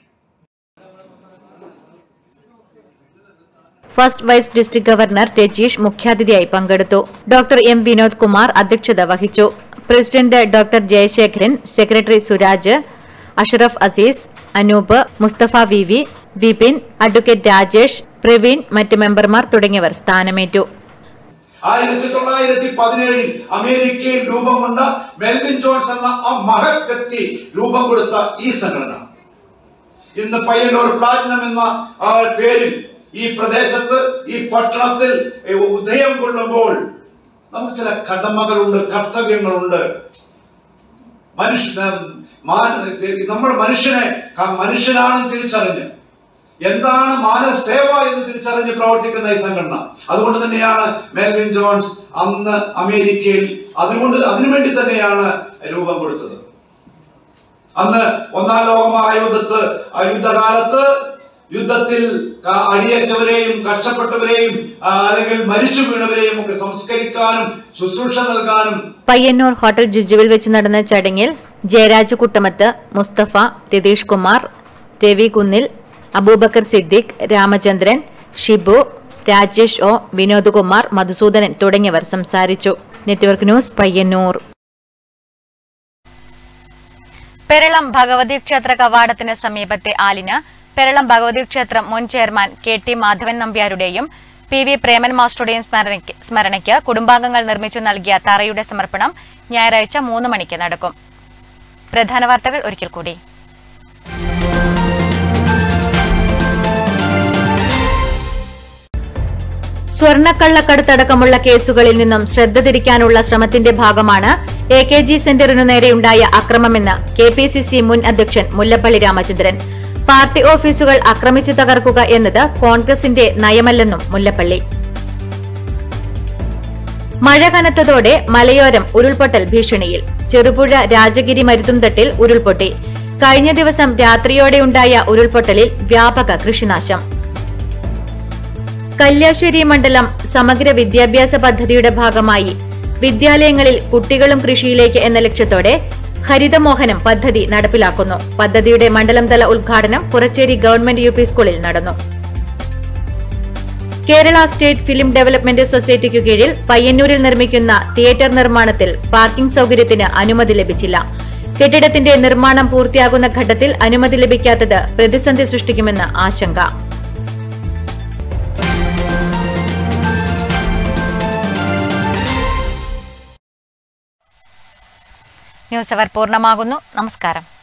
first vice district governor Rajeesh മുഖ്യാതിഥിയായി പങ്കെടുത്തു ഡോക്ടർ എം വിനോദ് കുമാർ അധ്യക്ഷത വഹിച്ചു president doctor Jayasekharan secretary Suraj Ashraf Azeez Anoop Musthafa V V Vipin advocate Rajesh Praveen മറ്റ് മെമ്പർമാർ തുടങ്ങിയവർ സ്ഥാനമേറ്റു ആയിരത്തി തൊള്ളായിരത്തി പതിനേഴിൽ അമേരിക്കയിൽ രൂപം കൊണ്ട മെൽവിൻ ജോൺസ് എന്ന ആ മഹത് വ്യക്തി രൂപം കൊടുത്ത ഈ സംഘടന ഇന്ന് പയ്യന്നൂർ പ്ലാറ്റിനം എന്ന ആ പേരിൽ ഈ പ്രദേശത്ത് ഈ പട്ടണത്തിൽ ഏ, ഉദയം കൊള്ളുമ്പോൾ നമുക്ക് ചില കടമകളുണ്ട് കർത്തവ്യങ്ങളുണ്ട് മനുഷ്യ നമ്മൾ മനുഷ്യനെ ക- മനുഷ്യനാണെന്ന് തിരിച്ചറിഞ്ഞ് എന്താണ് മാനസേവ എന്ന് തിരിച്ചറിഞ്ഞ് പ്രവർത്തിക്കുന്ന ഈ സംഘടന അതുകൊണ്ട് തന്നെയാണ് മെൽവിൻ ജോൺസ് അന്ന് അമേരിക്കയിൽ അതുകൊണ്ട് അതിനുവേണ്ടി തന്നെയാണ് രൂപം കൊടുത്തത് അന്ന് ഒന്നാം ലോക മഹായുദ്ധത്ത് ആ യുദ്ധകാലത്ത് യുദ്ധത്തിൽ ക- അടിയേറ്റവരെയും കഷ്ടപ്പെട്ടവരെയും ആ, അല്ലെങ്കിൽ മരിച്ചു വീണവരെയും ഒക്കെ സംസ്കരിക്കാനും ശുശ്രൂഷ നൽകാനും പയ്യന്നൂർ ഹോട്ടൽ ജുജുവിൽ വെച്ച് നടന്ന ചടങ്ങിൽ ജയരാജ് കുട്ടമത്ത് മുസ്തഫ രതീഷ് കുമാർ രവി കുന്നിൽ അബൂബക്കർ സിദ്ദിഖ് രാമചന്ദ്രൻ ഷിബു രാജേഷ് ഒ വിനോദ് കുമാർ മധുസൂദനൻ തുടങ്ങിയവർ സംസാരിച്ചു നെറ്റ്വർക്ക് ന്യൂസ് പയ്യന്നൂർ പെരളം ഭഗവതി ക്ഷേത്ര കവാടത്തിന് സമീപത്തെ ആലിന് പെരളം ഭഗവതി ക്ഷേത്രം മുൻ ചെയർമാൻ കെ ടി മാധവൻ നമ്പ്യാരുടെയും പി വി പ്രേമൻ മാസ്റ്ററുടെയും സ്മരണയ്ക്ക് സ്മരണയ്ക്ക് കുടുംബാംഗങ്ങൾ നിർമ്മിച്ചു നൽകിയ തറയുടെ സമർപ്പണം ഞായറാഴ്ച മൂന്ന് മണിക്ക് നടക്കും പ്രധാന വാർത്തകൾ ഒരിക്കൽ കൂടി സ്വർണ്ണക്കള്ളക്കടത്തടക്കമുള്ള കേസുകളിൽ നിന്നും ശ്രദ്ധ തിരിക്കാനുള്ള ശ്രമത്തിന്റെ ഭാഗമാണ് എ കെ ജി സെന്ററിനു നേരെയുണ്ടായ അക്രമമെന്ന് കെ പി സി സി മുൻ അധ്യക്ഷൻ മുല്ലപ്പള്ളി രാമചന്ദ്രൻ പാർട്ടി ഓഫീസുകൾ ആക്രമിച്ചു തകർക്കുക എന്നത് കോൺഗ്രസിന്റെ നയമല്ലെന്നും മുല്ലപ്പള്ളി മഴ കനത്തതോടെ മലയോരം ഉരുൾപൊട്ടൽ ഭീഷണിയിൽ ചെറുപുഴ രാജഗിരി മരുത്തുംതട്ടിൽ ഉരുൾപൊട്ടി കഴിഞ്ഞ ദിവസം രാത്രിയോടെയുണ്ടായ ഉരുൾപൊട്ടലിൽ വ്യാപക കൃഷിനാശം കല്യാശ്ശേരി മണ്ഡലം സമഗ്ര വിദ്യാഭ്യാസ പദ്ധതിയുടെ ഭാഗമായി വിദ്യാലയങ്ങളിൽ കുട്ടികളും കൃഷിയിലേക്ക് എന്ന ലക്ഷ്യത്തോടെ ഹരിതമോഹനം പദ്ധതി നടപ്പിലാക്കുന്നു പദ്ധതിയുടെ മണ്ഡലം തല ഉദ്ഘാടനം പുറച്ചേരി ഗവൺമെന്റ് യു പി സ്കൂളിൽ നടന്നു കേരള സ്റ്റേറ്റ് ഫിലിം ഡെവലപ്മെന്റ് സൊസൈറ്റിക്കു കീഴിൽ പയ്യന്നൂരിൽ നിർമ്മിക്കുന്ന തിയേറ്റർ നിർമ്മാണത്തിൽ പാർക്കിംഗ് സൗകര്യത്തിന് അനുമതി ലഭിച്ചില്ല കെട്ടിടത്തിന്റെ നിർമ്മാണം പൂർത്തിയാകുന്ന ഘട്ടത്തിൽ അനുമതി ലഭിക്കാത്തത് പ്രതിസന്ധി സൃഷ്ടിക്കുമെന്ന് ആശങ്ക ന്യൂസ് അവർ പൂർണ്ണമാകുന്നു നമസ്കാരം